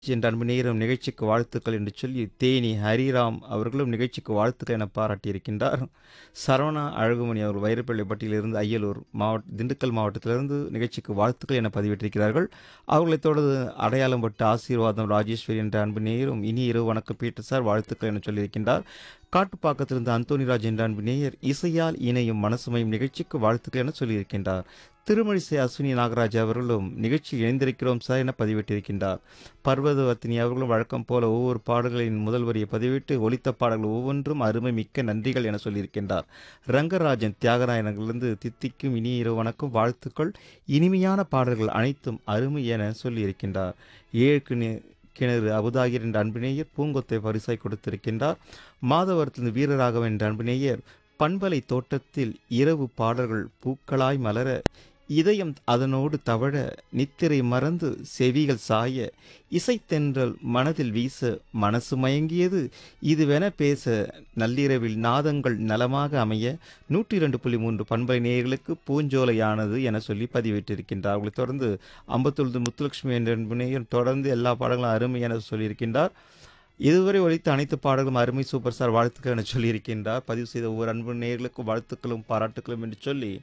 என்ற அன்பு நேரம் நிகழ்ச்சிக்கு வாழ்த்துக்கள் என்று சொல்லி தேனி ஹரிராம் அவர்களும் நிகழ்ச்சிக்கு வாழ்த்துக்கள் என பாராட்டியிருக்கின்றார் சரவணா அழகுமணி அவர் வைரப்பள்ளிப்பட்டியிலிருந்து அய்யலூர் மாவட்ட திண்டுக்கல் மாவட்டத்திலிருந்து நிகழ்ச்சிக்கு வாழ்த்துக்கள் என பதிவிட்டிருக்கிறார்கள் அவர்களைத் தொடர்ந்து அடையாளம் பட்டு ஆசீர்வாதம் ராஜேஸ்வரி என்ற அன்பு நேயரும் இனி இரவு வணக்கம் பீட்டர் சார் வாழ்த்துக்கள் என சொல்லியிருக்கின்றார் காட்டுப்பாக்கத்திலிருந்து அந்தோனிராஜ் என்ற அன்பு நேயர் இசையால் இணையும் மனசுமையும் நிகழ்ச்சிக்கு வாழ்த்துக்கள் என சொல்லியிருக்கின்றார் திருமழிசை அஸ்வினி நாகராஜ் அவர்களும் நிகழ்ச்சியில் இணைந்திருக்கிறோம் சார் என பதிவிட்டிருக்கின்றார் பர்வதவர்த்தினி அவர்களும் வழக்கம் போல ஒவ்வொரு பாடல்களின் முதல் வரியை பதிவிட்டு ஒலித்த பாடல்கள் ஒவ்வொன்றும் அருமை மிக்க நன்றிகள் என சொல்லியிருக்கின்றார் ரங்கராஜன் தியாகராயனங்களிலிருந்து தித்திக்கும் இனிய இரவு வணக்கம் வாழ்த்துக்கள் இனிமையான பாடல்கள் அனைத்தும் அருமை என சொல்லியிருக்கின்றார் ஏழு நி- கிணறு அபுதாகிர் என்ற அன்பினேயர் பூங்கொத்தை பரிசாய் கொடுத்திருக்கின்றார் மாதவரத்திலிருந்து வீரராகவன் என்ற அன்பினேயர் பண்பலை தோட்டத்தில் இரவு பாடல்கள் பூக்களாய் மலர இதயம் அதனோடு தவழ நித்திரை மறந்து செவிகள் சாய இசைத்தென்றல் மனதில் வீச மனசு மயங்கியது இதுவென பேச நள்ளிரவில் நாதங்கள் நலமாக அமைய நூற்றி இரண்டு புள்ளி மூன்று பண்பலை நேயர்களுக்கு பூஞ்சோலையானது என சொல்லி பதிவிட்டிருக்கின்றார் அவர்களைத் தொடர்ந்து அம்பத்தொழுது முத்துலட்சுமி என்ற நேயர் தொடர்ந்து எல்லா பாடங்களும் அருமை என சொல்லியிருக்கின்றார் இதுவரை ஒழித்த அனைத்து பாடல்களும் அருமை சூப்பர் ஸ்டார் வாழ்த்துக்கள் என சொல்லியிருக்கின்றார் பதிவு செய்த ஒவ்வொரு அன்பு நேயர்களுக்கும் வாழ்த்துக்களும் பாராட்டுக்களும் என்று சொல்லி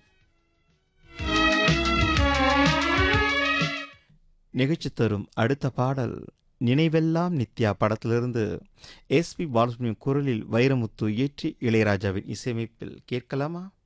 நிகழ்ச்சி தரும் அடுத்த பாடல் நினைவெல்லாம் நித்யா படத்திலிருந்து எஸ்பி பாலசுப்ரமணியம் குரலில் வைரமுத்து இயற்றி இளையராஜாவின் இசையமைப்பில் கேட்கலாமா